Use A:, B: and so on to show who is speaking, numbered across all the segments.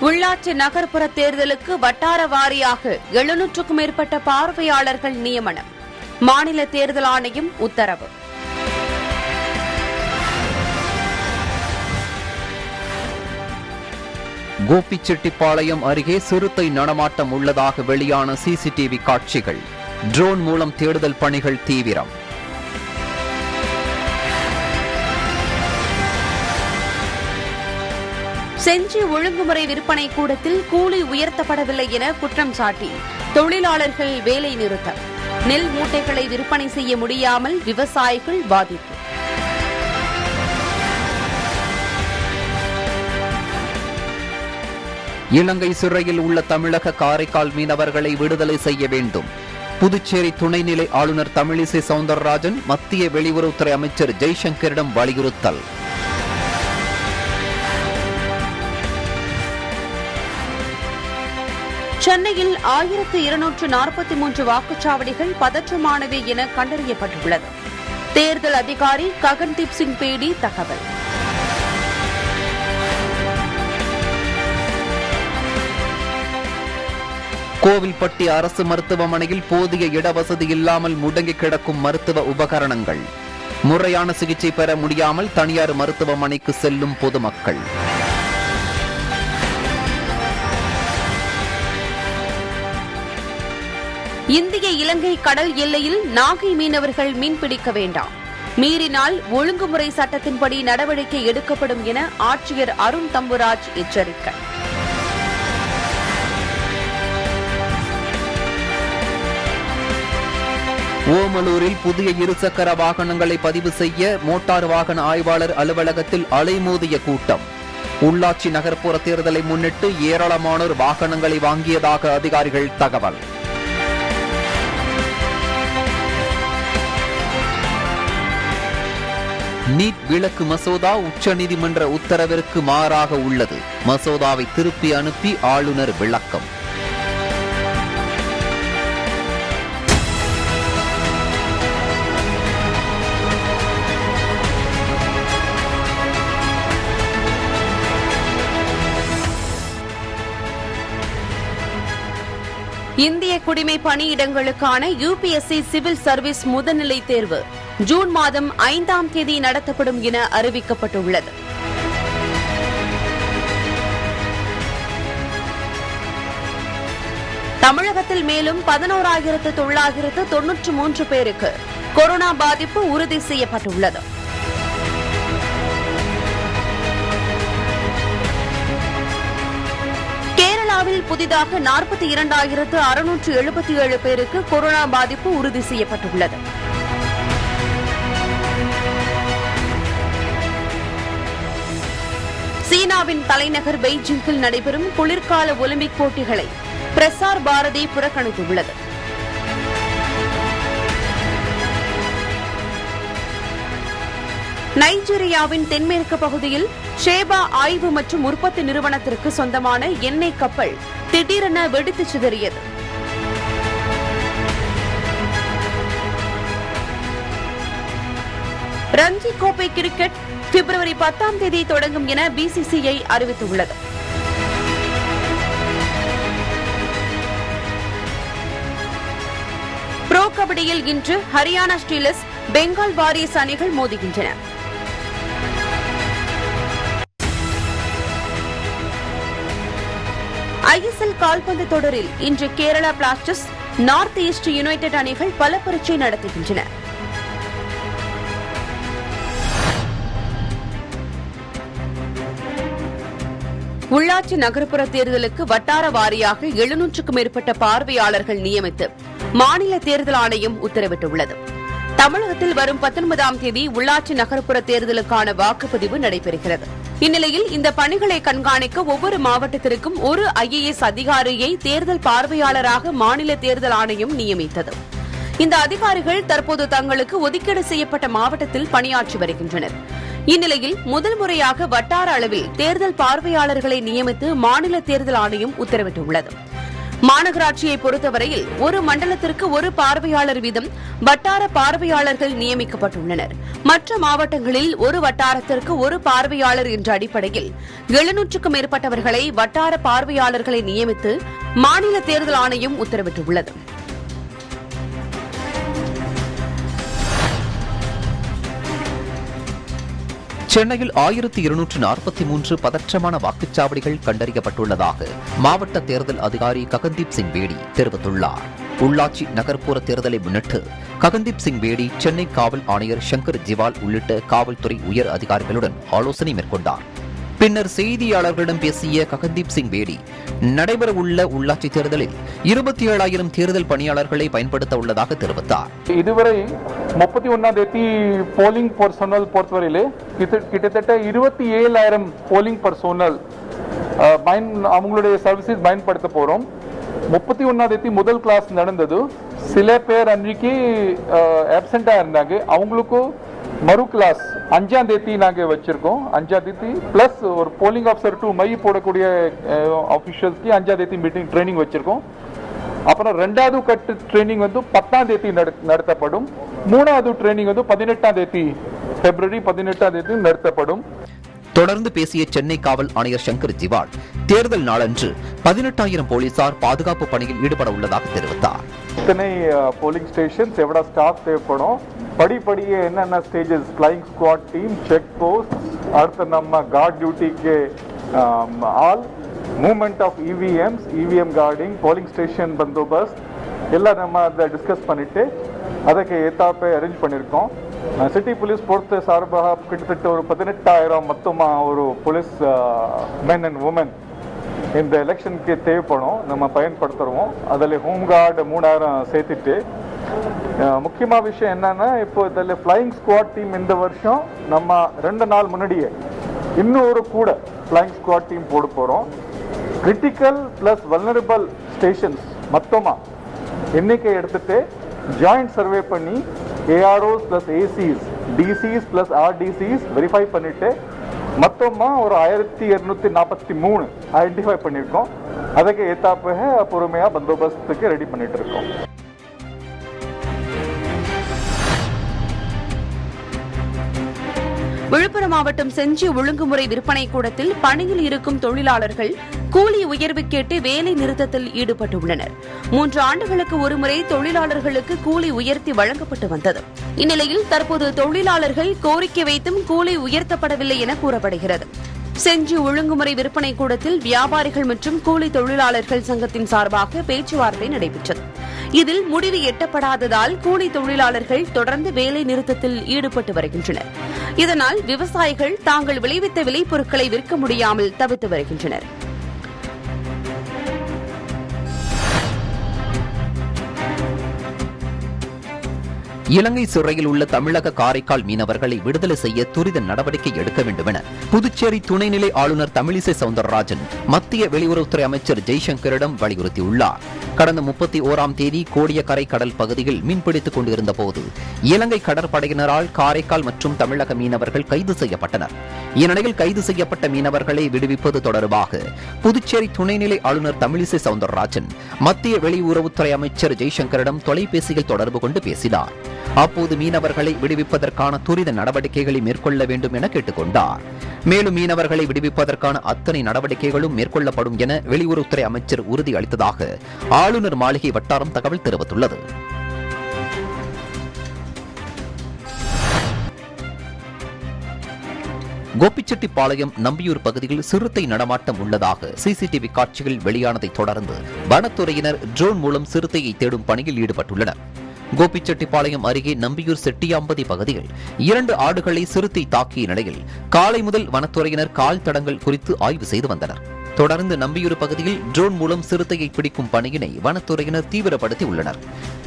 A: உள்ளாட்சி நகர்ப்புற தேர்தலுக்கு வட்டார வாரியாக எழுநூற்றுக்கும் மேற்பட்ட பார்வையாளர்கள் நியமனம் மாநில தேர்தல் ஆணையம் உத்தரவு
B: கோபிச்செட்டிப்பாளையம் அருகே சிறுத்தை நடமாட்டம் உள்ளதாக வெளியான சிசிடிவி காட்சிகள் ட்ரோன் மூலம் தேடுதல் பணிகள் தீவிரம்
A: செஞ்சி ஒழுங்குமுறை விற்பனை கூடத்தில் கூலி உயர்த்தப்படவில்லை என குற்றம் சாட்டி தொழிலாளர்கள் வேலை நிறுத்தம் நெல் மூட்டைகளை விற்பனை செய்ய முடியாமல் விவசாயிகள் பாதிப்பு
B: இலங்கை சிறையில் உள்ள தமிழக காரைக்கால் மீனவர்களை விடுதலை செய்ய வேண்டும் புதுச்சேரி துணைநிலை ஆளுநர் தமிழிசை சவுந்தரராஜன் மத்திய வெளியுறவுத்துறை அமைச்சர் ஜெய்சங்கரிடம் வலியுறுத்தல்
A: சென்னையில் ஆயிரத்து இருநூற்று நாற்பத்தி மூன்று வாக்குச்சாவடிகள் பதற்றமானவை என கண்டறியப்பட்டுள்ளது தேர்தல் அதிகாரி ககன்தீப் சிங் பேடி தகவல்
B: கோவில்பட்டி அரசு மருத்துவமனையில் போதிய இடவசதி இல்லாமல் முடங்கி கிடக்கும் மருத்துவ உபகரணங்கள் முறையான சிகிச்சை பெற முடியாமல் தனியார் மருத்துவமனைக்கு செல்லும் பொதுமக்கள்
A: இந்திய இலங்கை கடல் எல்லையில் நாகை மீனவர்கள் மீன்பிடிக்க வேண்டாம் மீறினால் ஒழுங்குமுறை சட்டத்தின்படி நடவடிக்கை எடுக்கப்படும் என ஆட்சியர் அருண் தம்புராஜ் எச்சரிக்கை
B: ஓமலூரில் புதிய இருசக்கர வாகனங்களை பதிவு செய்ய மோட்டார் வாகன ஆய்வாளர் அலுவலகத்தில் அலைமோதிய கூட்டம் உள்ளாட்சி நகர்ப்புற தேர்தலை முன்னிட்டு ஏராளமானோர் வாகனங்களை வாங்கியதாக அதிகாரிகள் தகவல் நீட் விலக்கு மசோதா உச்சநீதிமன்ற உத்தரவிற்கு மாறாக உள்ளது மசோதாவை திருப்பி அனுப்பி ஆளுநர் விளக்கம்
A: இந்திய குடிமை பணியிடங்களுக்கான யுபிஎஸ்சி சிவில் சர்வீஸ் முதுநிலை தேர்வு ஜூன் மாதம் ஐந்தாம் தேதி நடத்தப்படும் என அறிவிக்கப்பட்டுள்ளது தமிழகத்தில் மேலும் பதினோராயிரத்து தொள்ளாயிரத்து தொன்னூற்று மூன்று பேருக்கு கொரோனா பாதிப்பு உறுதி செய்யப்பட்டுள்ளது கேரளாவில் புதிதாக நாற்பத்தி இரண்டாயிரத்து அறுநூற்று எழுபத்தி ஏழு பேருக்கு கொரோனா பாதிப்பு உறுதி செய்யப்பட்டுள்ளது சீனாவின் தலைநகர் பெய்ஜிங்கில் நடைபெறும் குளிர்கால ஒலிம்பிக் போட்டிகளை பிரசார் பாரதி புறக்கணித்துள்ளது நைஜீரியாவின் தென்மேற்கு பகுதியில் ஷேபா ஆய்வு மற்றும் உற்பத்தி நிறுவனத்திற்கு சொந்தமான எண்ணெய் கப்பல் திடீரென வெடித்து சிதறியது ரஞ்சி கோப்பை கிரிக்கெட் பிப்ரவரி பத்தாம் தேதி தொடங்கும் என பிசிசிஐ அறிவித்துள்ளது ப்ரோ கபடியில் இன்று ஹரியானா ஸ்டீலர்ஸ் பெங்கால் வாரியர்ஸ் அணிகள் மோதுகின்றன ஐஎஸ்எல் கால்பந்து தொடரில் இன்று Kerala Blasters North East United அணிகள் பல பரீட்சை நடத்துகின்றன உள்ளாட்சி நகர்ப்புற தேர்தலுக்கு வட்டார வாரியாக எழுநூற்றுக்கும் மேற்பட்ட பார்வையாளர்கள் நியமித்து மாநில தேர்தல் ஆணையம் உத்தரவிட்டுள்ளது தமிழகத்தில் வரும் பத்தொன்பதாம் தேதி உள்ளாட்சி நகர்ப்புற தேர்தலுக்கான வாக்குப்பதிவு நடைபெறுகிறது இந்நிலையில் இந்த பணிகளை கண்காணிக்க ஒவ்வொரு மாவட்டத்திற்கும் ஒரு ஐஏஎஸ் அதிகாரியை தேர்தல் பார்வையாளராக மாநில தேர்தல் ஆணையம் நியமித்தது இந்த அதிகாரிகள் தற்போது தங்களுக்கு ஒதுக்கீடு செய்யப்பட்ட மாவட்டத்தில் பணியாற்றி வருகின்றனர் இந்நிலையில் முதல் முறையாக வட்டார அளவில் தேர்தல் பார்வையாளர்களை நியமித்து மாநில தேர்தல் ஆணையம் உத்தரவிட்டுள்ளது மாநகராட்சியை பொறுத்தவரையில் ஒரு மண்டலத்திற்கு ஒரு பார்வையாளர் வீதம் வட்டார பார்வையாளர்கள் நியமிக்கப்பட்டுள்ளனர் மற்ற மாவட்டங்களில் ஒரு வட்டாரத்திற்கு ஒரு பார்வையாளர் என்ற அடிப்படையில் எழுநூற்றுக்கும் மேற்பட்டவர்களை வட்டார பார்வையாளர்களை நியமித்து மாநில தேர்தல் ஆணையம் உத்தரவிட்டுள்ளது
B: சென்னையில் ஆயிரத்தி இருநூற்று நாற்பத்தி மூன்று பதற்றமான வாக்குச்சாவடிகள் கண்டறியப்பட்டுள்ளதாக மாவட்ட தேர்தல் அதிகாரி ககன்தீப் சிங் பேடி தெரிவித்துள்ளார் உள்ளாட்சி நகர்ப்புற தேர்தலை முன்னிட்டு ககன்தீப் சிங் பேடி சென்னை காவல் ஆணையர் சங்கர் ஜிவால் உள்ளிட்ட காவல்துறை உயர் அதிகாரிகளுடன் ஆலோசனை மேற்கொண்டார் பின்னர் செய்தியாளர்களிடம் பேசிய ககன்தீப் சிங் பேடி நடைபெறவுள்ள உள்ளாட்சி தேர்தலில் இருபத்தி ஏழாயிரம் தேர்தல் பணியாளர்களை பயன்படுத்த உள்ளதாக தெரிவித்தார்
C: இதுவரை முப்பத்தி ஒன்னாம் தேதி போலிங் பர்சனல் பொறுத்தவரையிலே கிட்ட- கிட்டத்தட்ட இருபத்தி ஏழாயிரம் போலிங் பர்சனல் பயன் அவங்களுடைய சர்வீசஸ் பயன்படுத்த போறோம் முப்பத்தி ஒன்னாம் தேதி முதல் கிளாஸ் நடந்தது சில பேர் அன்றைக்கு ஆப்செண்டா இருந்தாங்க அவங்களுக்கும் மறு கிளாஸ் அஞ்சாம் தேதி நாங்க வச்சிருக்கோம் அஞ்சாம் தேதி பிளஸ் ஒரு போலிங் ஆஃபீஸர் டு மை போடக்கூடிய ஆஃபீஷியல்ஸ்க்கு அஞ்சாம் தேதி மீட்டிங் ட்ரைனிங் வச்சிருக்கோம் அப்புறம் ரெண்டாவது கட்டு ட்ரைனிங் வந்து பத்தாம் தேதி நட- நடத்தப்படும் மூணாவது ட்ரைனிங் வந்து பதினெட்டாம் தேதி பிப்ரவரி பதினெட்டாம் தேதி நடத்தப்படும்
B: தொடர்ந்து பேசிய சென்னை காவல் ஆணையர் சங்கர் ஜிவால் தேர்தல் நாளன்று பதினெட்டாயிரம் போலீசார் பாதுகாப்பு பணியில் ஈடுபட உள்ளதாக தெரிவித்தார்
C: இத்தனை போலிங் ஸ்டேஷன்ஸ் எவ்வளோ ஸ்டாஃப் தேவைப்படும் படிப்படியே என்னென்ன stages flying squad team check post அடுத்து நம்ம கார்ட் டியூட்டிக்கு all movement of E V Ms E V M guarding polling station ಬಂದೋಬಸ್ತ್ ಎಲ್ಲ ನಮ್ಮ அதை டிஸ்கஸ் பண்ணிட்டு ಅದಕ್ಕೆ ஏத்தாப்பை அரேஞ்ச் பண்ணியிருக்கோம் சிட்டி போலீஸ் பொறுத்த சார்பாக கிட்டத்தட்ட ஒரு பதினெட்டாயிரம் மொத்தமாக ஒரு போலீஸ் மென் அண்ட் உமன் இந்த எலெக்ஷனுக்கு தேவைப்படும் நம்ம பயன்படுத்துகிறோம் அதில் ஹோம் கார்டு மூணாயிரம் சேர்த்துட்டு அஹ், முக்கியமான விஷயம் என்னன்னா இப்போ இதில் ஃப்ளையிங் ஸ்குவாட் டீம் இந்த வருஷம் நம்ம ரெண்டு நாள் முன்னாடியே இன்னொரு கூட ஃப்ளையிங் ஸ்குவாட் டீம் போட போகிறோம் கிரிட்டிக்கல் ப்ளஸ் வல்னரபிள் ஸ்டேஷன்ஸ் மொத்தமாக எண்ணிக்கை எடுத்துட்டு ஜாயிண்ட் சர்வே பண்ணி AROs plus ACs DCs plus RDCs verify பண்ணிட்டு மொத்தமா ஒரு ஆயிரத்தி இருநூத்தி நாற்பத்தி மூணு ஐடென்டிஃபை பண்ணியிருக்கோம் அதுக்கு ஏத்தாப்பக பொறுமையா பந்தோபஸ்துக்கு ரெடி பண்ணிட்டு இருக்கோம்
A: விழுப்புரம் மாவட்டம் செஞ்சி ஒழுங்குமுறை விற்பனை கூடத்தில் பணியில் இருக்கும் தொழிலாளர்கள் கூலி உயர்வு கேட்டு வேலை நிறுத்தத்தில் ஈடுபட்டுள்ளனர் மூன்று ஆண்டுகளுக்கு ஒருமுறை தொழிலாளர்களுக்கு கூலி உயர்த்தி வழங்கப்பட்டு வந்தது இந்நிலையில் தற்போது தொழிலாளர்கள் கோரிக்கை வைத்தும் கூலி உயர்த்தப்படவில்லை என கூறப்படுகிறது செஞ்சி ஒழுங்குமுறை விற்பனை கூடத்தில் வியாபாரிகள் மற்றும் கூலி தொழிலாளர்கள் சங்கத்தின் சார்பாக பேச்சுவார்த்தை நடைபெற்றது இதில் முடிவு எட்டப்படாததால் கூலி தொழிலாளர்கள் தொடர்ந்து வேலை நிறுத்தத்தில் ஈடுபட்டு வருகின்றனர் இதனால் விவசாயிகள் தாங்கள் விளைவித்த விளைபொருட்களை விற்க முடியாமல் தவித்து வருகின்றனர்
B: இலங்கை சிறையில் உள்ள தமிழக காரைக்கால் மீனவர்களை விடுதலை செய்ய துரித நடவடிக்கை எடுக்க வேண்டும் என புதுச்சேரி துணைநிலை ஆளுநர் தமிழிசை சவுந்தரராஜன் மத்திய வெளியுறவுத்துறை அமைச்சர் ஜெய்சங்கரிடம் வலியுறுத்தியுள்ளார் கடந்த முப்பத்தி ஓராம் தேதி கோடியக்கரை கடல் பகுதியில் மீன்பிடித்துக் கொண்டிருந்த போது இலங்கை கடற்படையினரால் காரைக்கால் மற்றும் தமிழக மீனவர்கள் கைது செய்யப்பட்டனர் இந்நிலையில் கைது செய்யப்பட்ட மீனவர்களை விடுவிப்பது தொடர்பாக புதுச்சேரி துணைநிலை ஆளுநர் தமிழிசை சவுந்தரராஜன் மத்திய வெளியுறவுத்துறை அமைச்சர் ஜெய்சங்கரிடம் தொலைபேசியில் தொடர்பு கொண்டு பேசினார் அப்போது மீனவர்களை விடுவிப்பதற்கான துரித நடவடிக்கைகளை மேற்கொள்ள வேண்டும் என கேட்டுக்கொண்டார் மேலும் மீனவர்களை விடுவிப்பதற்கான அத்தனை நடவடிக்கைகளும் மேற்கொள்ளப்படும் என வெளியுறவுத்துறை அமைச்சர் உறுதி அளித்ததாக ஆளுநர் மாளிகை வட்டாரம் தகவல் தெரிவித்துள்ளது கோபிச்செட்டிப்பாளையம் நம்பியூர் பகுதியில் சிறுத்தை நடமாட்டம் உள்ளதாக சிசிடிவி காட்சிகள் வெளியானதை தொடர்ந்து வனத்துறையினர் ட்ரோன் மூலம் சிறுத்தையை தேடும் பணியில் ஈடுபட்டுள்ளனர் கோபிச்செட்டிப்பாளையம் அருகே நம்பியூர் செட்டியாம்பதி பகுதியில் இரண்டு ஆடுகளை சிறுத்தை தாக்கிய நிலையில் காலை முதல் வனத்துறையினர் கால் தடங்கள் குறித்து ஆய்வு செய்து வந்தனர் தொடர்ந்து நம்பியூர் பகுதியில் ட்ரோன் மூலம் சிறுத்தையை பிடிக்கும் பணியினை வனத்துறையினர் தீவிரப்படுத்தி உள்ளனர்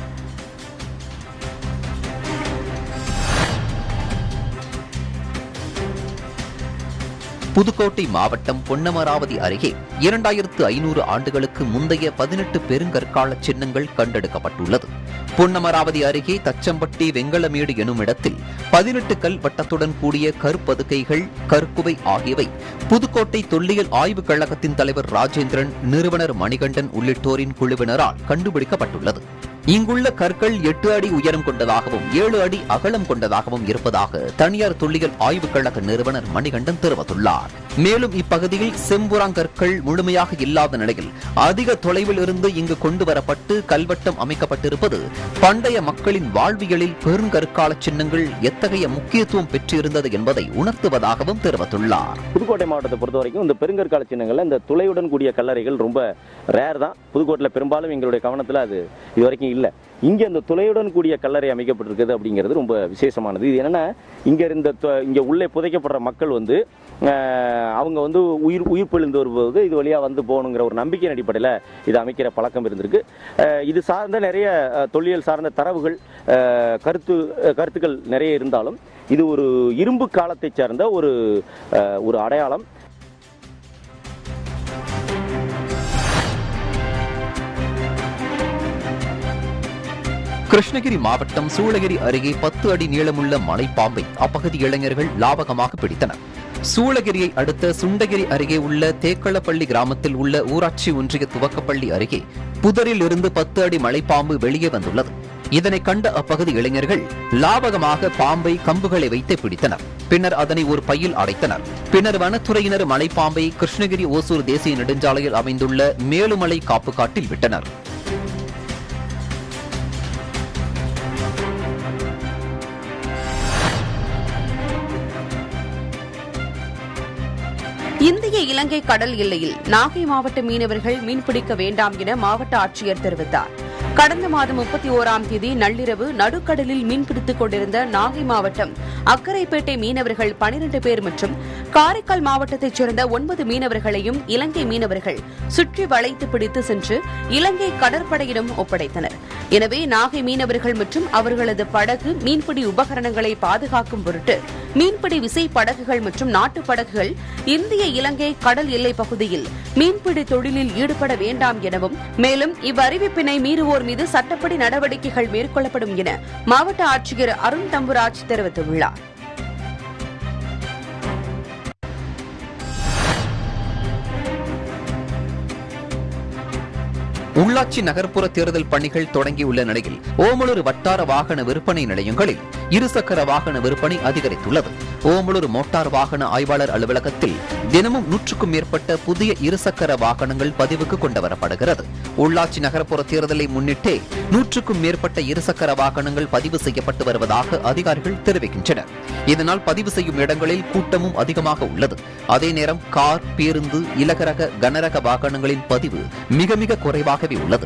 B: புதுக்கோட்டை மாவட்டம் பொன்னமராவதி அருகே இரண்டாயிரத்து ஐநூறு ஆண்டுகளுக்கு முந்தைய பதினெட்டு பெருங்கற்கால சின்னங்கள் கண்டெடுக்கப்பட்டுள்ளது பொன்னமராவதி அருகே தச்சம்பட்டி வெங்கலமேடு எனும் இடத்தில் பதினெட்டு கல் வட்டத்துடன் கூடிய கருப்பதுக்கைகள் கற்குவை ஆகியவை புதுக்கோட்டை தொல்லியல் ஆய்வுக் கழகத்தின் தலைவர் ராஜேந்திரன் நிறுவனர் மணிகண்டன் உள்ளிட்டோரின் குழுவினரால் கண்டுபிடிக்கப்பட்டுள்ளது இங்குள்ள கற்கள் எட்டு அடி உயரம் கொண்டதாகவும் ஏழு அடி அகலம் கொண்டதாகவும் இருப்பதாக தனியார் தொல்லியல் ஆய்வுக் கழக நிறுவனர் மணிகண்டன் தெரிவித்துள்ளார் மேலும் இப்பகுதியில் செம்புறாங்கற்கள் முழுமையாக இல்லாத நிலையில் அதிக தொலைவில் இருந்து இங்கு கொண்டு வரப்பட்டு கல்வட்டம் அமைக்கப்பட்டிருப்பது பண்டைய மக்களின் வாழ்வியலில் பெருங்கற்கால சின்னங்கள் எத்தகைய முக்கியத்துவம் பெற்றிருந்தது என்பதை உணர்த்துவதாகவும் தெரிவித்துள்ளார்
D: புதுக்கோட்டை மாவட்டத்தை பொறுத்த வரைக்கும் இந்த பெருங்கற்கால சின்னங்கள்ல இந்த துளையுடன் கூடிய கல்லறைகள் ரொம்ப ரேர் தான் புதுக்கோட்டையில் பெரும்பாலும் எங்களுடைய கவனத்தில் அது இது வரைக்கும் இல்லை இங்கே இந்த துளையுடன் கூடிய கல்லறை அமைக்கப்பட்டிருக்குது அப்படிங்கிறது ரொம்ப விசேஷமானது இது என்னன்னா இங்கே இருந்த து- இங்கே உள்ளே புதைக்கப்படுற மக்கள் வந்து ஆஹ், அவங்க வந்து உயிர் உயிர் பிழிந்து வரும்போது இது வழியாக வந்து போகணுங்கிற ஒரு நம்பிக்கையின் அடிப்படையில் இது அமைக்கிற பழக்கம் இருந்திருக்கு ஆஹ், இது சார்ந்த நிறைய ஆஹ், தொல்லியல் சார்ந்த தரவுகள் ஆஹ், கருத்து ஆஹ், கருத்துக்கள் நிறைய இருந்தாலும் இது ஒரு இரும்பு காலத்தை சார்ந்த ஒரு ஆஹ், ஒரு அடையாளம்
B: கிருஷ்ணகிரி மாவட்டம் சூளகிரி அருகே பத்து அடி நீளமுள்ள மலைப்பாம்பை அப்பகுதி இளைஞர்கள் லாபகமாக பிடித்தனர் சூளகிரியை அடுத்த சுண்டகிரி அருகே உள்ள தேக்களப்பள்ளி கிராமத்தில் உள்ள ஊராட்சி ஒன்றிய துவக்கப்பள்ளி அருகே புதரில் இருந்து பத்து அடி மலைப்பாம்பு வெளியே வந்துள்ளது இதனை கண்ட அப்பகுதி இளைஞர்கள் லாபகமாக பாம்பை கம்புகளை வைத்து பிடித்தனர் பின்னர் அதனை ஒரு பையில் அடைத்தனர் பின்னர் வனத்துறையினர் மலைப்பாம்பை கிருஷ்ணகிரி ஓசூர் தேசிய நெடுஞ்சாலையில் அமைந்துள்ள மேலுமலை காப்பு காட்டில் விட்டனர்
A: இந்திய இலங்கை கடல் எல்லையில் நாகை மாவட்ட மீனவர்கள் மீன்பிடிக்க வேண்டாம் என மாவட்ட ஆட்சியர் தெரிவித்தார் கடந்த மாதம் முப்பத்தி ஓராம் தேதி நள்ளிரவு நடுக்கடலில் மீன்பிடித்துக் கொண்டிருந்த நாகை மாவட்டம் அக்கரைப்பேட்டை மீனவர்கள் பனிரெண்டு பேர் மற்றும் காரைக்கால் மாவட்டத்தைச் சேர்ந்த ஒன்பது மீனவர்களையும் இலங்கை மீனவர்கள் சுற்றி வளைத்து பிடித்து சென்று இலங்கை கடற்படையிடம் ஒப்படைத்தனர் எனவே நாகை மீனவர்கள் மற்றும் அவர்களது படகு மீன்பிடி உபகரணங்களை பாதுகாக்கும் பொருட்டு மீன்பிடி விசை படகுகள் மற்றும் நாட்டு படகுகள் இந்திய இலங்கை கடல் எல்லை பகுதியில் மீன்பிடி தொழிலில் ஈடுபட வேண்டாம் எனவும் மேலும் இவ்வறிவிப்பினை மீறுவோர் மீது சட்டப்படி நடவடிக்கைகள் மேற்கொள்ளப்படும் என மாவட்ட ஆட்சியர் அருண் தம்புராஜ் தெரிவித்துள்ளார்
B: உள்ளாட்சி நகர்ப்புற தேர்தல் பணிகள் தொடங்கியுள்ள நிலையில் ஓமலூர் வட்டார வாகன விற்பனை நிலையங்களில் இருசக்கர வாகன விற்பனை அதிகரித்துள்ளது ஓமலூர் மோட்டார் வாகன ஆய்வாளர் அலுவலகத்தில் தினமும் நூற்றுக்கும் மேற்பட்ட புதிய இருசக்கர வாகனங்கள் பதிவுக்கு கொண்டுவரப்படுகிறது உள்ளாட்சி நகர்ப்புற தேர்தலை முன்னிட்டே நூற்றுக்கும் மேற்பட்ட இருசக்கர வாகனங்கள் பதிவு செய்யப்பட்டு வருவதாக அதிகாரிகள் தெரிவிக்கின்றனர் இதனால் பதிவு செய்யும் இடங்களில் கூட்டமும் அதிகமாக உள்ளது அதே நேரம் கார் பேருந்து இலகரக கனரக வாகனங்களின் பதிவு மிக மிக குறைவாகவே உள்ளது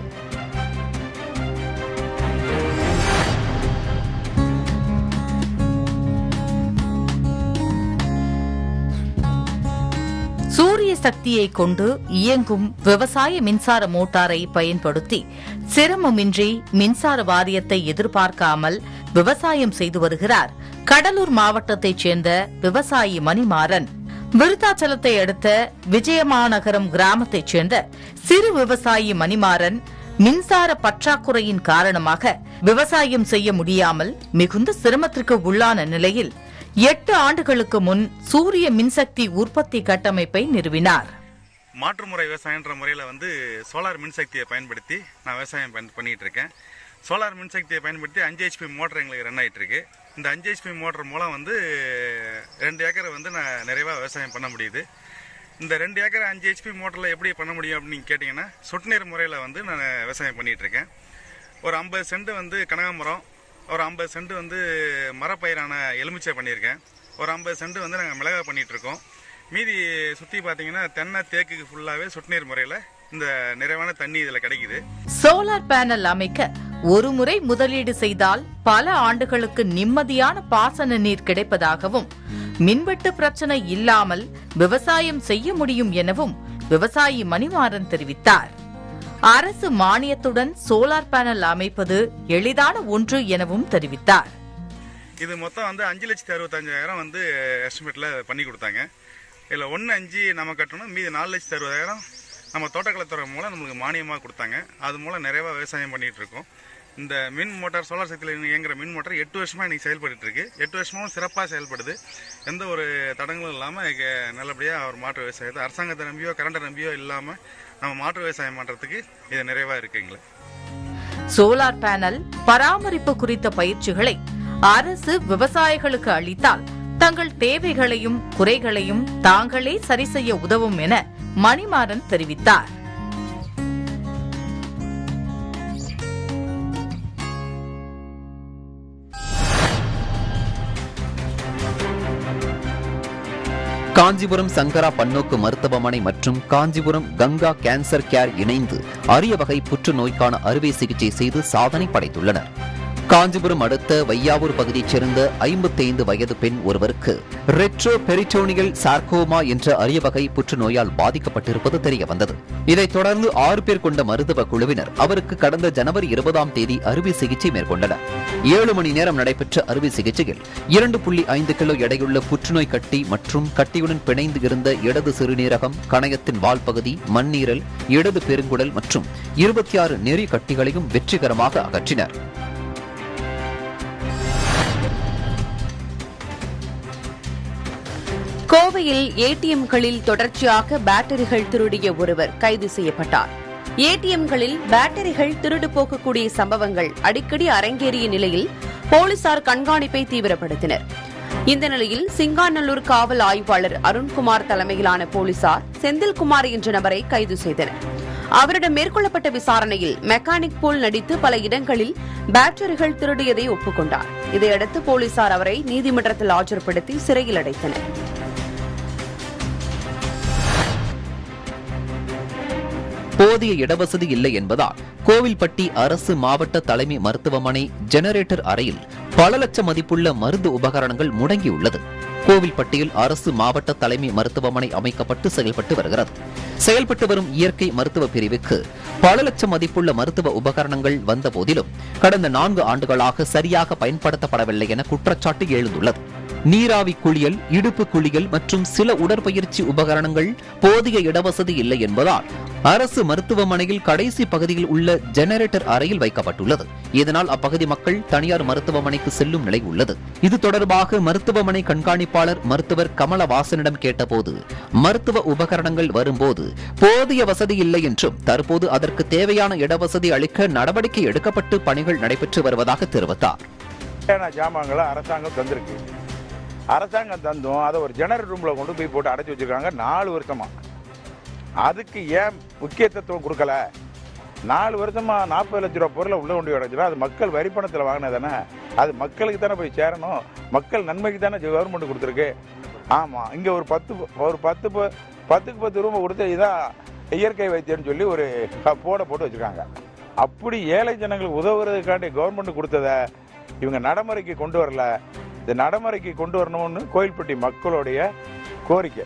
E: சூரிய சக்தியை கொண்டு இயங்கும் விவசாய மின்சார மோட்டாரை பயன்படுத்தி சிரமமின்றி மின்சார வாரியத்தை எதிர்பார்க்காமல் விவசாயம் செய்து வருகிறார் கடலூர் மாவட்டத்தைச் சேர்ந்த விவசாயி மணிமாறன் விருத்தாச்சலத்தை அடுத்த விஜயமாநகரம் கிராமத்தைச் சேர்ந்த சிறு விவசாயி மணிமாறன் மின்சார பற்றாக்குறையின் காரணமாக விவசாயம் செய்ய முடியாமல் மிகுந்த சிரமத்திற்கு உள்ளான நிலையில் எட்டு ஆண்டுகளுக்கு முன் சூரிய மின்சக்தி உற்பத்தி கட்டமைப்பை நிறுவினார்
F: மாற்றுமுறை விவசாயன்ற முறையில் வந்து சோலார் மின்சக்தியை பயன்படுத்தி நான் விவசாயம் பண் பண்ணிகிட்டு இருக்கேன் சோலார் மின்சக்தியை பயன்படுத்தி அஞ்சு ஹெச்பி மோட்டர் எங்களுக்கு ரன் ஆகிட்டு இருக்கு இந்த அஞ்சு ஹெச்பி மோட்டர் மூலம் வந்து ரெண்டு ஏக்கரை வந்து நான் நிறைவாக விவசாயம் பண்ண முடியுது இந்த ரெண்டு ஏக்கர் அஞ்சு ஹெச்பி மோட்டரில் எப்படி பண்ண முடியும் அப்படின்னு கேட்டிங்கன்னா சொட்டு நீர் முறையில் வந்து நான் விவசாயம் பண்ணிகிட்டு இருக்கேன் ஒரு ஐம்பது சென்ட் வந்து கனகாமரம் ஒரு ஐம்பது சென்ட் வந்து மரப்பயிரான எலுமிச்சை பண்ணியிருக்கேன் ஒரு ஐம்பது சென்ட் வந்து நாங்கள் மிளகாய் பண்ணிகிட்டு இருக்கோம் மீதி சுற்றி பார்த்தீங்கன்னா தென்னை தேக்குக்கு ஃபுல்லாகவே சொட்டு நீர் முறையில் இந்த நிறைவான தண்ணி இதில் கிடைக்குது
E: சோலார் பேனல் அமைக்க ஒரு முறை முதலீடு செய்தால் பல ஆண்டுகளுக்கு நிம்மதியான பாசன நீர் கிடைப்பதாகவும் மின்வெட்டு பிரச்சனை இல்லாமல் விவசாயம் செய்ய முடியும் எனவும் விவசாயி மணிமாறன் தெரிவித்தார் அரசு மானியத்துடன் சோலார் பேனல் அமைப்பது எளிதான ஒன்று எனவும் தெரிவித்தார்
F: இது மொத்தம் வந்து அஞ்சு லட்சத்தி அறுபத்தஞ்சாயிரம் வந்து எஸ்டிமேட்டில் பண்ணி கொடுத்தாங்க இதில் ஒன்று அஞ்சு நம்ம கட்டணும் மீதி நாலு லட்சத்தி அறுபதாயிரம் நம்ம தோட்டக்கலைத்துறை மூலம் நம்மளுக்கு மானியமாக கொடுத்தாங்க அது மூலம் நிறைவாக விவசாயம் பண்ணிகிட்டு இருக்கோம் இந்த மின் மோட்டார் சோலார் சக்தியில் இயங்குற மின் மோட்டார் எட்டு வருஷமாக இன்னைக்கு செயல்பட்டு இருக்கு எட்டு வருஷமும் சிறப்பாக செயல்படுது எந்த ஒரு தடங்களும் இல்லாமல் நல்லபடியாக ஒரு மாற்று விவசாயத்தை அரசாங்கத்தை நம்பியோ கரண்டை நம்பியோ இல்லாமல் நம்ம மாற்று விவசாயம் பண்ணுறதுக்கு இது நிறைவாக இருக்கு எங்களுக்கு
E: சோலார் பேனல் பராமரிப்பு குறித்த பயிற்சிகளை அரசு விவசாயிகளுக்கு அளித்தால் தங்கள் தேவைகளையும் குறைகளையும் தாங்களே சரி செய்ய உதவும் என மணிமாறன் தெரிவித்தார்
B: காஞ்சிபுரம் சங்கரா பன்னோக்கு மருத்துவமனை மற்றும் காஞ்சிபுரம் கங்கா கேன்சர் கேர் இணைந்து அரிய வகை புற்றுநோய்க்கான அறுவை சிகிச்சை செய்து சாதனை படைத்துள்ளனர் காஞ்சிபுரம் அடுத்த வையாவூர் பகுதியைச் சேர்ந்த 55 வயது பெண் ஒருவருக்கு ரெட்ரோ பெரிட்டோனியல் சார்கோமா என்ற அரிய வகை புற்றுநோயால் பாதிக்கப்பட்டிருப்பது தெரிய வந்தது இதைத் தொடர்ந்து ஆறு பேர் கொண்ட மருத்துவ குழுவினர் அவருக்கு கடந்த ஜனவரி இருபதாம் தேதி அறுவை சிகிச்சை மேற்கொண்டனர் ஏழு மணி நேரம் நடைபெற்ற அறுவை சிகிச்சையில் இரண்டு புள்ளி ஐந்து கிலோ எடையுள்ள புற்றுநோய் கட்டி மற்றும் கட்டியுடன் பிணைந்து இருந்த இடது சிறுநீரகம் கணையத்தின் வால் பகுதி மண்ணீரல் இடது பெருங்குடல் மற்றும் இருபத்தி ஆறு நெறி கட்டிகளையும் வெற்றிகரமாக அகற்றினர்
A: கோவையில் ஏடிஎம்களில் தொடர்ச்சியாக பேட்டரிகள் திருடிய ஒருவர் கைது செய்யப்பட்டார் ஏடிஎம்களில் பேட்டரிகள் திருடு போகக்கூடிய சம்பவங்கள் அடிக்கடி அரங்கேறிய நிலையில் போலீசார் கண்காணிப்பை தீவிரப்படுத்தினர் இந்த நிலையில் சிங்காநல்லூர் காவல் ஆய்வாளர் அருண்குமார் தலைமையிலான போலீசார் செந்தில்குமார் என்ற நபரை கைது செய்தனர் அவரிடம் மேற்கொள்ளப்பட்ட விசாரணையில் மெக்கானிக் போல் நடித்து பல இடங்களில் பேட்டரிகள் திருடியதை ஒப்புக்கொண்டார் இதையடுத்து போலீசார் அவரை நீதிமன்றத்தில் ஆஜர்படுத்தி சிறையில் அடைத்தனர்
B: போதிய இடவசதி இல்லை என்பதால் கோவில்பட்டி அரசு மாவட்ட தலைமை மருத்துவமனை ஜெனரேட்டர் அறையில் பல லட்சம் மதிப்புள்ள மருந்து உபகரணங்கள் முடங்கியுள்ளது கோவில்பட்டியில் அரசு மாவட்ட தலைமை மருத்துவமனை அமைக்கப்பட்டு செயல்பட்டு வருகிறது செயல்பட்டு வரும் இயற்கை மருத்துவ பிரிவுக்கு பல லட்சம் மதிப்புள்ள மருத்துவ உபகரணங்கள் வந்த போதிலும் கடந்த நான்கு ஆண்டுகளாக சரியாக பயன்படுத்தப்படவில்லை என குற்றச்சாட்டு எழுந்துள்ளது நீராவி குளியல் இடுப்பு குளியல் மற்றும் சில உடற்பயிற்சி உபகரணங்கள் போதிய இடவசதி இல்லை என்பதால் அரசு மருத்துவமனையில் கடைசி பகுதியில் உள்ள ஜெனரேட்டர் அறையில் வைக்கப்பட்டுள்ளது இதனால் அப்பகுதி மக்கள் தனியார் மருத்துவமனைக்கு செல்லும் நிலை உள்ளது இது தொடர்பாக மருத்துவமனை கண்காணிப்பாளர் மருத்துவர் கமலவாசனிடம் கேட்டபோது மருத்துவ உபகரணங்கள் வரும்போது போதிய வசதி இல்லை என்றும் தற்போது அதற்கு தேவையான இடவசதி அளிக்க நடவடிக்கை எடுக்கப்பட்டு பணிகள் நடைபெற்று வருவதாக தெரிவித்தார்
G: தேவையான ஜாமான்களை அரசாங்கம் தந்திருக்கு அரசாங்கம் தந்தும் அதை ஒரு ஜெனரல் ரூமில் கொண்டு போய் போட்டு அடைச்சி வச்சிருக்காங்க நாலு வருஷமா அதுக்கு ஏன் முக்கியத்துவம் கொடுக்கல நாலு வருஷமா நாற்பது லட்ச ரூபா பொருளை உள்ள கொண்டு கிடச்சுனா அது மக்கள் வரி பணத்தில் வாங்கினது தானே அது மக்களுக்கு தானே போய் சேரணும் மக்கள் நன்மைக்கு தானே கவர்மெண்ட் கொடுத்துருக்கு ஆமாம் இங்கே ஒரு பத்து ஒரு பத்து ப- பத்துக்கு பத்து ரூபா கொடுத்து இதான் இயற்கை வைத்தியம்னு சொல்லி ஒரு போர்டை போட்டு வச்சுருக்காங்க அப்படி ஏழை ஜனங்களுக்கு உதவுறதுக்காண்டி கவர்மெண்ட் கொடுத்ததை இவங்க நடைமுறைக்கு கொண்டு வரல இந்த நடைமுறைக்கு கொண்டு வரணும்னு கோயில்பட்டி மக்களுடைய கோரிக்கை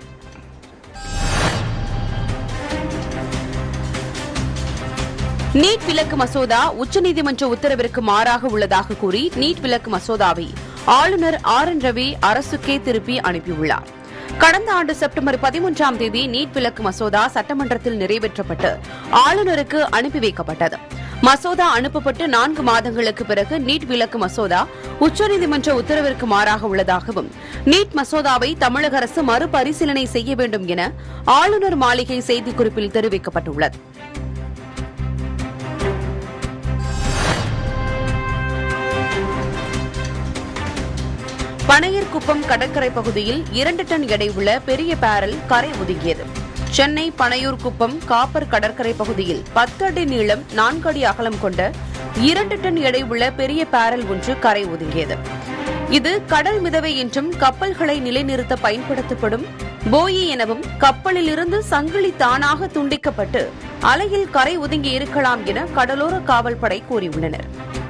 A: நீட் விலக்கு மசோதா உச்சநீதிமன்ற உத்தரவிற்கு மாறாக உள்ளதாக கூறி நீட் விலக்கு மசோதாவை ஆளுநர் ஆர் என் ரவி அரசுக்கே திருப்பி அனுப்பியுள்ளார் கடந்த ஆண்டு செப்டம்பர் பதிமூன்றாம் தேதி நீட் விலக்கு மசோதா சட்டமன்றத்தில் நிறைவேற்றப்பட்டு ஆளுநருக்கு அனுப்பி வைக்கப்பட்டது மசோதா அனுப்பப்பட்டு நான்கு மாதங்களுக்கு பிறகு நீட் விலக்கு மசோதா உச்சநீதிமன்ற உத்தரவிற்கு மாறாக உள்ளதாகவும் நீட் மசோதாவை தமிழக அரசு மறுபரிசீலனை செய்ய வேண்டும் என ஆளுநர் மாளிகை செய்திக்குறிப்பில் தெரிவிக்கப்பட்டுள்ளது பனையர்குப்பம் கடற்கரை பகுதியில் இரண்டு டன் எடை உள்ள பெரிய பேரல் கரை ஒதுங்கியது சென்னை பனையூர் குப்பம் காப்பர் கடற்கரை பகுதியில் பத்து அடி நீளம் நான்கு அடி அகலம் கொண்ட இரண்டு டன் எடை உள்ள பெரிய பேரல் ஒன்று கரை ஒதுங்கியது இது கடல் மிதவை என்றும் கப்பல்களை நிலைநிறுத்த பயன்படுத்தப்படும் போயி எனவும் கப்பலில் இருந்து சங்கிலி தானாக துண்டிக்கப்பட்டு அலையில் கரை ஒதுங்கி இருக்கலாம் என கடலோர காவல்படை கூறியுள்ளனர்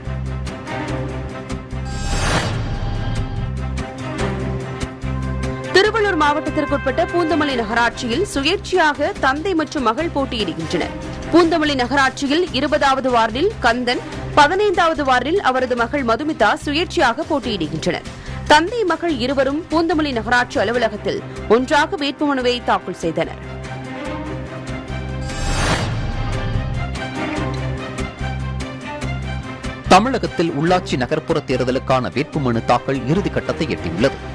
A: திருவள்ளூர் மாவட்டத்திற்குட்பட்ட பூந்தமல்லி நகராட்சியில் சுயேட்சையாக தந்தை மற்றும் மகள் போட்டியிடுகின்றனர் பூந்தமல்லி நகராட்சியில் இருபதாவது வார்டில் கந்தன் பதினைந்தாவது வார்டில் அவரது மகள் மதுமிதா சுயேட்சையாக போட்டியிடுகின்றனர் தந்தை மகள் இருவரும் பூந்தமல்லி நகராட்சி அலுவலகத்தில் ஒன்றாக வேட்புமனுவை தாக்கல் செய்தனர்
B: தமிழகத்தில் உள்ளாட்சி நகர்ப்புற தேர்தலுக்கான வேட்புமனு தாக்கல் இறுதிக்கட்டத்தை எட்டியுள்ளது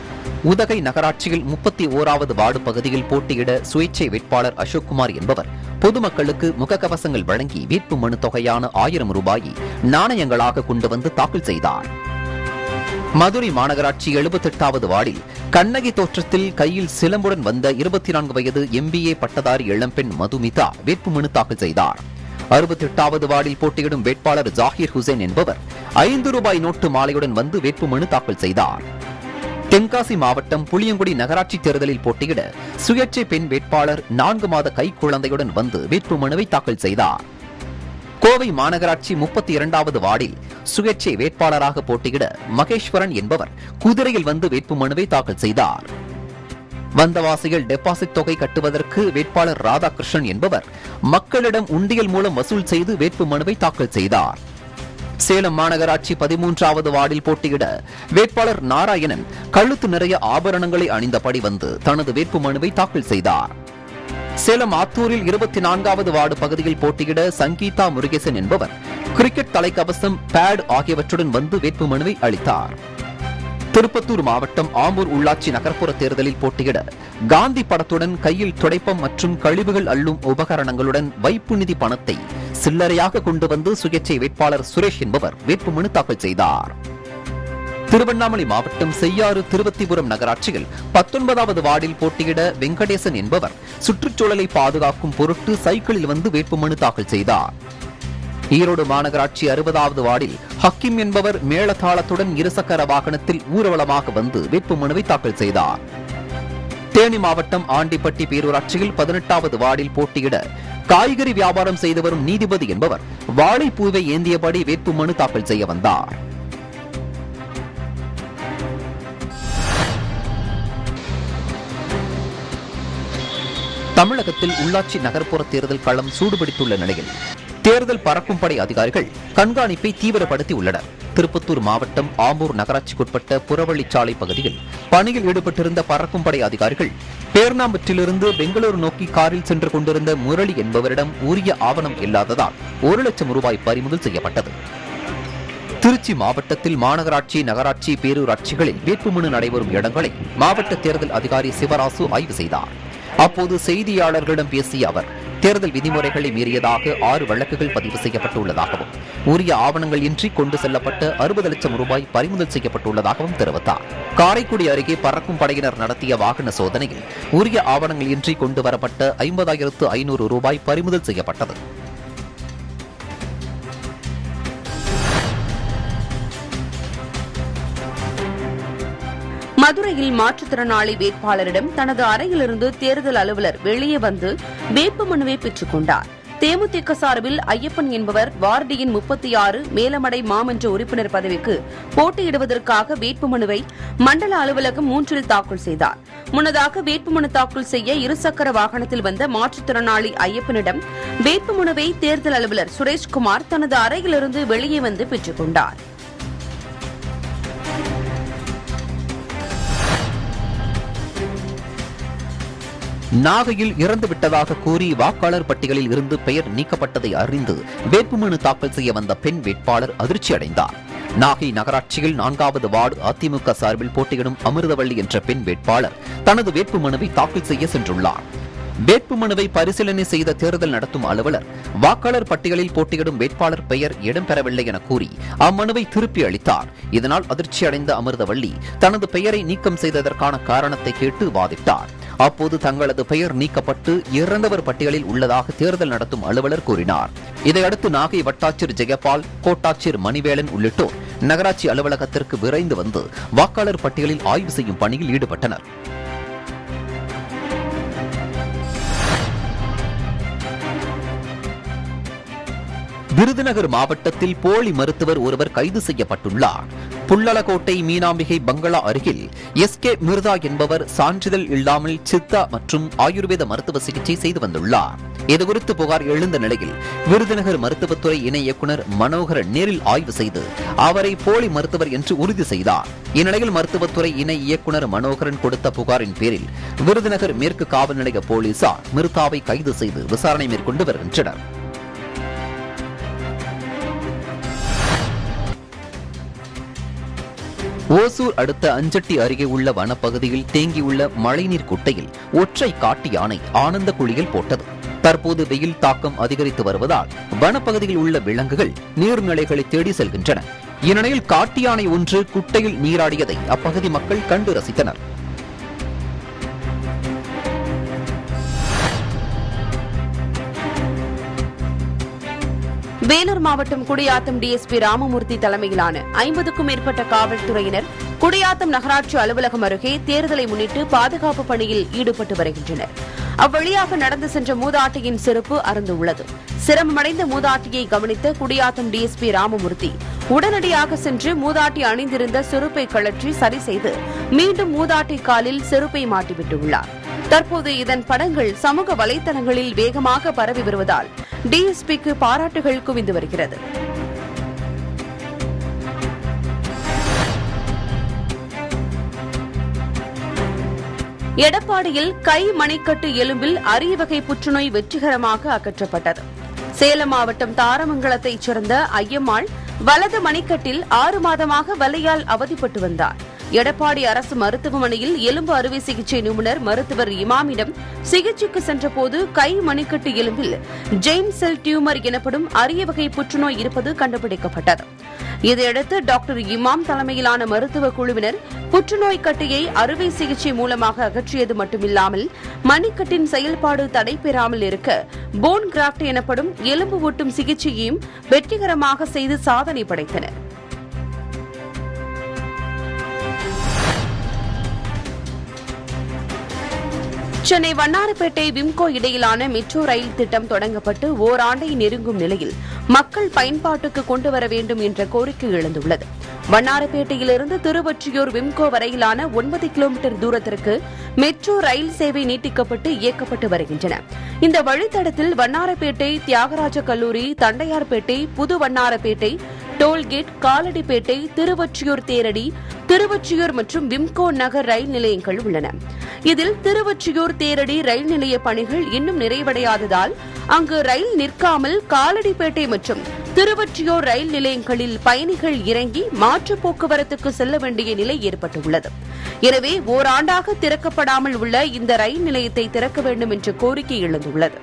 B: உதகை நகராட்சியில் முப்பத்தி ஓராவது வார்டு பகுதியில் போட்டியிட சுயேட்சை வேட்பாளர் அசோக்குமார் என்பவர் பொதுமக்களுக்கு முகக்கவசங்கள் வழங்கி வேட்பு மனு தொகையான ஆயிரம் ரூபாயை நாணயங்களாக கொண்டு வந்து தாக்கல் செய்தார் மதுரை மாநகராட்சி எழுபத்தெட்டாவது வார்டில் கண்ணகி தோற்றத்தில் கையில் சிலம்புடன் வந்த இருபத்தி நான்கு வயது எம்பிஏ பட்டதாரி இளம்பெண் மதுமிதா வேட்புமனு தாக்கல் செய்தார் அறுபத்தி எட்டாவது வார்டில் போட்டியிடும் வேட்பாளர் ஜாகிர் ஹுசேன் என்பவர் ஐந்து ரூபாய் நோட்டு மாலையுடன் வந்து வேட்புமனு தாக்கல் செய்தார் தென்காசி மாவட்டம் புளியங்குடி நகராட்சி தேர்தலில் போட்டியிட சுயேட்சை பெண் வேட்பாளர் நான்கு மாத கை குழந்தையுடன் வந்து வேட்புமனுவை தாக்கல் செய்தார் கோவை மாநகராட்சி முப்பத்தி இரண்டாவது வார்டில் சுயேட்சை வேட்பாளராக போட்டியிட மகேஸ்வரன் என்பவர் குதிரையில் வந்து வேட்புமனுவை தாக்கல் செய்தார் வந்தவாசியில் டெபாசிட் தொகை கட்டுவதற்கு வேட்பாளர் ராதாகிருஷ்ணன் என்பவர் மக்களிடம் உண்டியல் மூலம் வசூல் செய்து வேட்புமனுவை தாக்கல் செய்தார் சேலம் மாநகராட்சி பதிமூன்றாவது வார்டில் போட்டியிட வேட்பாளர் நாராயணன் கழுத்து நிறைய ஆபரணங்களை அணிந்தபடி வந்து தனது வேட்புமனுவை தாக்கல் செய்தார் சேலம் ஆத்தூரில் இருபத்தி நான்காவது வார்டு பகுதியில் போட்டியிட சங்கீதா முருகேசன் என்பவர் கிரிக்கெட் தலைக்கவசம் பேட் ஆகியவற்றுடன் வந்து வேட்புமனுவை அளித்தார் திருப்பத்தூர் மாவட்டம் ஆம்பூர் உள்ளாட்சி நகர்ப்புற தேர்தலில் போட்டியிட காந்தி படத்துடன் கையில் துடைப்பம் மற்றும் கழிவுகள் அள்ளும் உபகரணங்களுடன் வைப்பு நிதி பணத்தை சில்லறையாக கொண்டு வந்து சுயேட்சை வேட்பாளர் சுரேஷ் என்பவர் வேட்புமனு தாக்கல் செய்தார் திருவண்ணாமலை மாவட்டம் செய்யாறு திருவத்திபுரம் நகராட்சியில் பத்தொன்பதாவது வார்டில் போட்டியிட வெங்கடேசன் என்பவர் சுற்றுச்சூழலை பாதுகாக்கும் பொருட்டு சைக்கிளில் வந்து வேட்புமனு தாக்கல் செய்தார் ஈரோடு மாநகராட்சி அறுபதாவது வார்டில் ஹக்கீம் என்பவர் மேளதாளத்துடன் இருசக்கர வாகனத்தில் ஊர்வலமாக வந்து வேட்புமனுவை தாக்கல் செய்தார் தேனி மாவட்டம் ஆண்டிப்பட்டி பேரூராட்சியில் பதினெட்டாவது வார்டில் போட்டியிட காய்கறி வியாபாரம் செய்து வரும் நீதிபதி என்பவர் வாழைப்பூவை ஏந்தியபடி வேட்புமனு தாக்கல் செய்ய வந்தார் தமிழகத்தில் உள்ளாட்சி நகர்ப்புற தேர்தல் களம் சூடுபிடித்துள்ள நிலையில் தேர்தல் பறக்கும் படை அதிகாரிகள் கண்காணிப்பை தீவிரப்படுத்தி உள்ளனர் திருப்பத்தூர் மாவட்டம் ஆம்பூர் நகராட்சிக்குட்பட்ட புறவழிச்சாலை பகுதியில் பணியில் ஈடுபட்டிருந்த பறக்கும் படை அதிகாரிகள் பேர்ணாம்பற்றிலிருந்து பெங்களூரு நோக்கி காரில் சென்று கொண்டிருந்த முரளி என்பவரிடம் உரிய ஆவணம் இல்லாததால் ஒரு லட்சம் ரூபாய் பறிமுதல் செய்யப்பட்டது திருச்சி மாவட்டத்தில் மாநகராட்சி நகராட்சி பேரூராட்சிகளில் வேட்புமனு நடைபெறும் இடங்களை மாவட்ட தேர்தல் அதிகாரி சிவராசு ஆய்வு செய்தார் அப்போது செய்தியாளர்களிடம் பேசிய அவர் தேர்தல் விதிமுறைகளை மீறியதாக ஆறு வழக்குகள் பதிவு செய்யப்பட்டுள்ளதாகவும் உரிய ஆவணங்கள் இன்றி கொண்டு செல்லப்பட்ட அறுபது லட்சம் ரூபாய் பறிமுதல் செய்யப்பட்டுள்ளதாகவும் தெரிவித்தார் காரைக்குடி அருகே பறக்கும் படையினர் நடத்திய வாகன சோதனையில் உரிய ஆவணங்கள் இன்றி கொண்டு வரப்பட்ட ஐம்பதாயிரத்து ஐநூறு ரூபாய் பறிமுதல் செய்யப்பட்டது
A: மதுரையில் மாற்றுத்திறனாளி வேட்பாளரிடம் தனது அறையிலிருந்து தேர்தல் அலுவலர் வெளியே வந்து வேட்புமனுவை பெற்றுக் கொண்டார் தேமுதிக சார்பில் ஐயப்பன் என்பவர் வார்டியின் முப்பத்தி ஆறு மேலமடை மாமன்ற உறுப்பினர் பதவிக்கு போட்டியிடுவதற்காக வேட்புமனுவை மண்டல அலுவலகம் மூன்றில் தாக்கல் செய்தார் முன்னதாக வேட்புமனு தாக்கல் செய்ய இருசக்கர வாகனத்தில் வந்த மாற்றுத்திறனாளி ஐயப்பனிடம் வேட்புமனுவை தேர்தல் அலுவலர் சுரேஷ்குமார் தனது அறையிலிருந்து வெளியே வந்து பெற்றுக் கொண்டார்
B: நாகையில் இறந்து விட்டதாக கூறி வாக்காளர் பட்டியலில் இருந்து பெயர் நீக்கப்பட்டதை அறிந்து வேட்புமனு தாக்கல் செய்ய வந்த பெண் வேட்பாளர் அதிர்ச்சி அடைந்தார் நாகை நகராட்சியில் நான்காவது வார்டு அதிமுக சார்பில் போட்டியிடும் அமிர்தவள்ளி என்ற பெண் வேட்பாளர் தனது வேட்புமனுவை தாக்கல் செய்ய சென்றுள்ளார் வேட்புமனுவை பரிசீலனை செய்த தேர்தல் நடத்தும் அலுவலர் வாக்காளர் பட்டியலில் போட்டியிடும் வேட்பாளர் பெயர் இடம்பெறவில்லை என கூறி அம்மனுவை திருப்பி அளித்தார் இதனால் அதிர்ச்சியடைந்த அமிர்தவள்ளி தனது பெயரை நீக்கம் செய்ததற்கான காரணத்தை கேட்டு வாதிட்டார் அப்போது தங்களது பெயர் நீக்கப்பட்டு இறந்தவர் பட்டியலில் உள்ளதாக தேர்தல் நடத்தும் அலுவலர் கூறினார் இதையடுத்து நாகை வட்டாட்சியர் ஜெயபால் கோட்டாட்சியர் மணிவேலன் உள்ளிட்டோர் நகராட்சி அலுவலகத்திற்கு விரைந்து வந்து வாக்காளர் பட்டியலில் ஆய்வு செய்யும் பணியில் ஈடுபட்டனர் விருதுநகர் மாவட்டத்தில் போலி மருத்துவர் ஒருவர் கைது செய்யப்பட்டுள்ளார் புள்ளலகோட்டை மீனாம்பிகை பங்களா அருகில் எஸ் கே மிர்தா என்பவர் சான்றிதழ் இல்லாமல் சித்தா மற்றும் ஆயுர்வேத மருத்துவ சிகிச்சை செய்து வந்துள்ளார் இதுகுறித்து புகார் எழுந்த நிலையில் விருதுநகர் மருத்துவத்துறை இணை இயக்குநர் மனோகரன் நேரில் ஆய்வு செய்து அவரை போலி மருத்துவர் என்று உறுதி செய்தார் இந்நிலையில் மருத்துவத்துறை இணை இயக்குநர் மனோகரன் கொடுத்த புகாரின் பேரில் விருதுநகர் மேற்கு காவல் நிலைய போலீசார் மிர்தாவை கைது செய்து விசாரணை மேற்கொண்டு வருகின்றனர் ஓசூர் அடுத்த அஞ்சட்டி அருகே உள்ள வனப்பகுதியில் தேங்கியுள்ள மழைநீர் குட்டையில் ஒற்றை காட்டு யானை ஆனந்த குழியில் போட்டது தற்போது வெயில் தாக்கம் அதிகரித்து வருவதால் வனப்பகுதியில் உள்ள விலங்குகள் நீர்நிலைகளை தேடி செல்கின்றன இந்நிலையில் காட்டு யானை ஒன்று குட்டையில் நீராடியதை அப்பகுதி மக்கள் கண்டு ரசித்தனர்
A: வேலூர் மாவட்டம் குடியாத்தம் டிஎஸ்பி ராமமூர்த்தி தலைமையிலான ஐம்பதுக்கும் மேற்பட்ட காவல்துறையினர் குடியாத்தம் நகராட்சி அலுவலகம் அருகே தேர்தலை முன்னிட்டு பாதுகாப்பு பணியில் ஈடுபட்டு வருகின்றனர் அவ்வழியாக நடந்து சென்ற மூதாட்டியின் செருப்பு அறுந்துள்ளது சிரமமடைந்த மூதாட்டியை கவனித்த குடியாத்தம் டிஎஸ்பி ராமமூர்த்தி உடனடியாக சென்று மூதாட்டி அணிந்திருந்த செருப்பை கழற்றி சரி செய்து மீண்டும் மூதாட்டி காலில் செருப்பை மாட்டிவிட்டுள்ளார் தற்போது இதன் படங்கள் சமூக வலைதளங்களில் வேகமாக பரவி வருவதால் டிஎஸ்பிக்கு பாராட்டுகள் குவிந்து வருகிறது எடப்பாடியில் கை மணிக்கட்டு எலும்பில் அரிய வகை புற்றுநோய் வெற்றிகரமாக அகற்றப்பட்டது சேலம் மாவட்டம் தாரமங்கலத்தைச் சேர்ந்த ஐயம்மாள் வலது மணிக்கட்டில் ஆறு மாதமாக வலியால் அவதிப்பட்டு வந்தார் எடப்பாடி அரசு மருத்துவமனையில் எலும்பு அறுவை சிகிச்சை நிபுணர் மருத்துவர் இமாமிடம் சிகிச்சைக்கு சென்றபோது கை மணிக்கட்டு எலும்பில் ஜெயின் செல் டியூமர் எனப்படும் அரிய வகை புற்றுநோய் இருப்பது கண்டுபிடிக்கப்பட்டது இதையடுத்து டாக்டர் இமாம் தலைமையிலான மருத்துவ குழுவினர் புற்றுநோய் கட்டியை அறுவை சிகிச்சை மூலமாக அகற்றியது மட்டுமில்லாமல் மணிக்கட்டின் செயல்பாடு தடைபெறாமல் இருக்க போன் கிராப்ட் எனப்படும் எலும்பு ஒட்டும் சிகிச்சையையும் வெற்றிகரமாக செய்து சாதனை படைத்தனர் சென்னை வண்ணாரப்பேட்டை விம்கோ இடையிலான மெட்ரோ ரயில் திட்டம் தொடங்கப்பட்டு ஓராண்டை நெருங்கும் நிலையில் மக்கள் பயன்பாட்டுக்கு கொண்டு வர வேண்டும் என்ற கோரிக்கை எழுந்துள்ளது வண்ணாரப்பேட்டையிலிருந்து திருவொற்றியூர் விம்கோ வரையிலான ஒன்பது கிலோமீட்டர் தூரத்திற்கு மெட்ரோ ரயில் சேவை நீட்டிக்கப்பட்டு இயக்கப்பட்டு வருகின்றன இந்த வழித்தடத்தில் வண்ணாரப்பேட்டை தியாகராஜ கல்லூரி தண்டையார்பேட்டை புது வண்ணாரப்பேட்டை டோல்கேட் காலடிப்பேட்டை திருவொற்றியூர் தேரடி திருவொற்றியூர் மற்றும் விம்கோ நகர் ரயில் நிலையங்கள் உள்ளன இதில் திருவொற்றியூர் தேரடி ரயில் நிலைய பணிகள் இன்னும் நிறைவடையாததால் அங்கு ரயில் நிற்காமல் காலடிப்பேட்டை மற்றும் திருவொற்றியூர் ரயில் நிலையங்களில் பயணிகள் இறங்கி மாற்று போக்குவரத்துக்கு செல்ல வேண்டிய நிலை ஏற்பட்டுள்ளது எனவே ஓராண்டாக திறக்கப்படாமல் உள்ள இந்த ரயில் நிலையத்தை திறக்க வேண்டும் என்ற கோரிக்கை எழுந்துள்ளது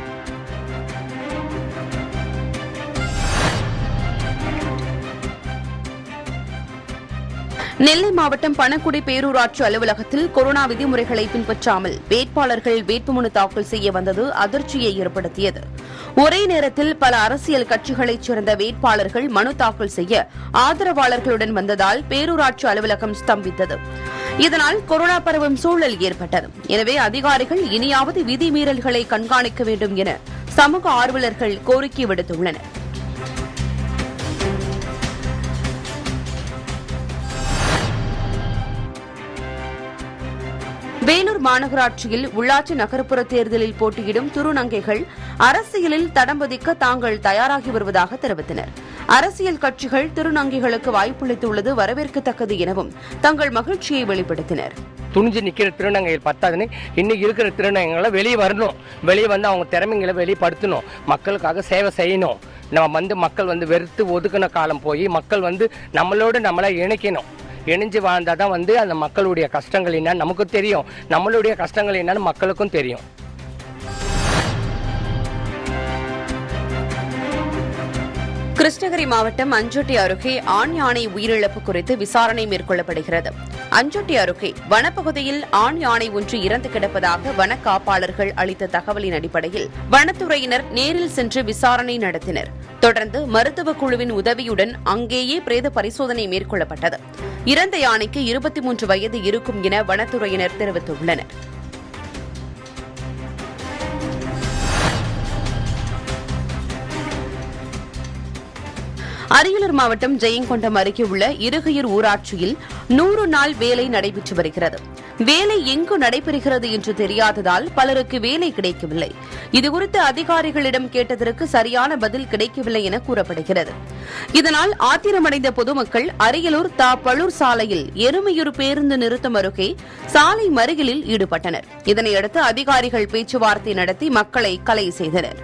A: நெல்லை மாவட்டம் பணக்குடி பேரூராட்சி அலுவலகத்தில் கொரோனா விதிமுறைகளை பின்பற்றாமல் வேட்பாளர்கள் வேட்புமனு தாக்கல் செய்ய வந்தது அதிர்ச்சியை ஏற்படுத்தியது ஒரே நேரத்தில் பல அரசியல் கட்சிகளைச் சேர்ந்த வேட்பாளர்கள் மனு தாக்கல் செய்ய ஆதரவாளர்களுடன் வந்ததால் பேரூராட்சி அலுவலகம் ஸ்தம்பித்தது இதனால் கொரோனா பரவும் சூழல் ஏற்பட்டது எனவே அதிகாரிகள் இனியாவது விதிமீறல்களை கண்காணிக்க வேண்டும் என சமூக ஆர்வலர்கள் கோரிக்கை விடுத்துள்ளனர் வேலூர் மாநகராட்சியில் உள்ளாட்சி நகர்ப்புற தேர்தலில் போட்டியிடும் திருநங்கைகள் அரசியலில் தடம் பதிக்க தாங்கள் தயாராகி வருவதாக தெரிவித்தனர் அரசியல் கட்சிகள் திருநங்கைகளுக்கு வாய்ப்பளித்துள்ளது வரவேற்கத்தக்கது எனவும் தங்கள் மகிழ்ச்சியை வெளிப்படுத்தினர்
H: துணிஞ்சு நிற்கிற திருநங்கைகள் பத்தாதுன்னு இன்னைக்கு இருக்கிற திருநங்கைகளை வெளியே வரணும் வெளியே வந்து அவங்க திறமைங்களை வெளிப்படுத்தணும் மக்களுக்காக சேவை செய்யணும் நம்ம வந்து மக்கள் வந்து வெறுத்து ஒதுக்கின காலம் போய் மக்கள் வந்து நம்மளோடு நம்மளை இணைக்கணும் இணைஞ்சு வாழ்ந்தால் தான் வந்து அந்த மக்களுடைய கஷ்டங்கள் என்னன்னு நமக்கும் தெரியும் நம்மளுடைய கஷ்டங்கள் என்னன்னு மக்களுக்கும் தெரியும்
A: கிருஷ்ணகிரி மாவட்டம் அஞ்சொட்டி அருகே ஆண் யானை உயிரிழப்பு குறித்து விசாரணை மேற்கொள்ளப்படுகிறது அஞ்சொட்டி அருகே வனப்பகுதியில் ஆண் யானை ஒன்று இறந்து கிடப்பதாக வன காப்பாளர்கள் அளித்த தகவலின் அடிப்படையில் வனத்துறையினர் நேரில் சென்று விசாரணை நடத்தினர் தொடர்ந்து மருத்துவ குழுவின் உதவியுடன் அங்கேயே பிரேத பரிசோதனை மேற்கொள்ளப்பட்டது இறந்த யானைக்கு இருபத்தி மூன்று வயது இருக்கும் என வனத்துறையினர் தெரிவித்துள்ளனர் அரியலூர் மாவட்டம் ஜெயங்கொண்டம் அருகே உள்ள இருகையூர் ஊராட்சியில் நூறு நாள் வேலை நடைபெற்று வருகிறது வேலை எங்கு நடைபெறுகிறது என்று தெரியாததால் பலருக்கு வேலை கிடைக்கவில்லை இதுகுறித்து அதிகாரிகளிடம் கேட்டதற்கு சரியான பதில் கிடைக்கவில்லை என கூறப்படுகிறது இதனால் ஆத்திரமடைந்த பொதுமக்கள் அரியலூர் தா பழூர் சாலையில் எருமையூர் பேருந்து நிறுத்தம் அருகே சாலை மறியலில் ஈடுபட்டனர் இதனையடுத்து அதிகாரிகள் பேச்சுவார்த்தை நடத்தி மக்களை கலை செய்தனர்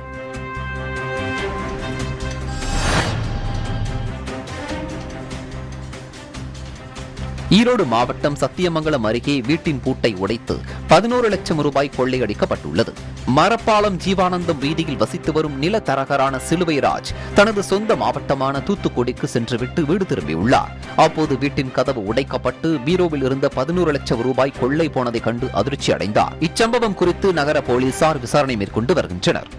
B: ஈரோடு மாவட்டம் சத்தியமங்கலம் அருகே வீட்டின் பூட்டை உடைத்து பதினோரு லட்சம் ரூபாய் கொள்ளையடிக்கப்பட்டுள்ளது மரப்பாலம் ஜீவானந்தம் வீதியில் வசித்து வரும் நில தரகரான சிலுவைராஜ் தனது சொந்த மாவட்டமான தூத்துக்குடிக்கு சென்றுவிட்டு வீடு திரும்பியுள்ளார் அப்போது வீட்டின் கதவு உடைக்கப்பட்டு பீரோவில் இருந்த பதினோரு லட்சம் ரூபாய் கொள்ளை போனதை கண்டு அதிர்ச்சி அடைந்தார் இச்சம்பவம் குறித்து நகர போலீசார் விசாரணை மேற்கொண்டு வருகின்றனர்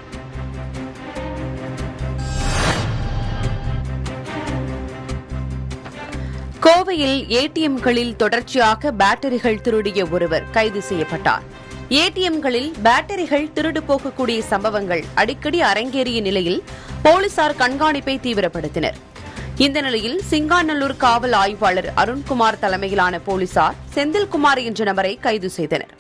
A: கோவையில் ஏடிஎம்களில் தொடர்ச்சியாக பேட்டரிகள் திருடிய ஒருவர் கைது செய்யப்பட்டார் ஏடிஎம்களில் பேட்டரிகள் திருடு போகக்கூடிய சம்பவங்கள் அடிக்கடி அரங்கேறிய நிலையில் போலீசார் கண்காணிப்பை தீவிரப்படுத்தினர் இந்த நிலையில் சிங்காநல்லூர் காவல் ஆய்வாளர் அருண்குமார் தலைமையிலான போலீசார் செந்தில்குமார் என்ற நபரை கைது செய்தனர்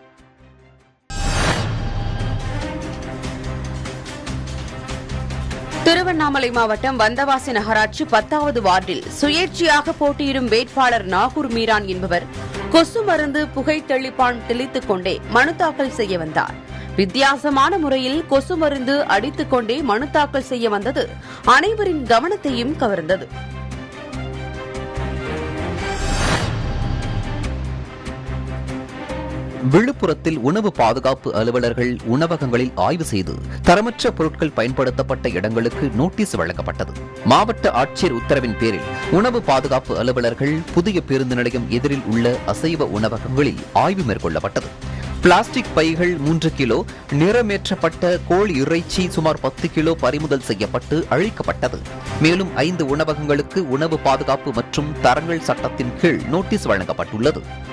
A: திருவண்ணாமலை மாவட்டம் வந்தவாசி நகராட்சி பத்தாவது வார்டில் சுயேட்சையாக போட்டியிடும் வேட்பாளர் நாகூர் மீரான் என்பவர் கொசு மருந்து புகை தெளிப்பான் தெளித்துக் கொண்டே மனு தாக்கல் செய்ய வந்தார் வித்தியாசமான முறையில் கொசு மருந்து அடித்துக் கொண்டே மனு தாக்கல் செய்ய வந்தது அனைவரின் கவனத்தையும் கவர்ந்தது
B: விழுப்புரத்தில் உணவு பாதுகாப்பு அலுவலர்கள் உணவகங்களில் ஆய்வு செய்து தரமற்ற பொருட்கள் பயன்படுத்தப்பட்ட இடங்களுக்கு நோட்டீஸ் வழங்கப்பட்டது மாவட்ட ஆட்சியர் உத்தரவின் பேரில் உணவு பாதுகாப்பு அலுவலர்கள் புதிய பேருந்து நிலையம் எதிரில் உள்ள அசைவ உணவகங்களில் ஆய்வு மேற்கொள்ளப்பட்டது பிளாஸ்டிக் பைகள் மூன்று கிலோ நிறமேற்றப்பட்ட கோழி இறைச்சி சுமார் பத்து கிலோ பறிமுதல் செய்யப்பட்டு அழிக்கப்பட்டது மேலும் ஐந்து உணவகங்களுக்கு உணவு பாதுகாப்பு மற்றும் தரங்கள் சட்டத்தின் கீழ் நோட்டீஸ் வழங்கப்பட்டுள்ளது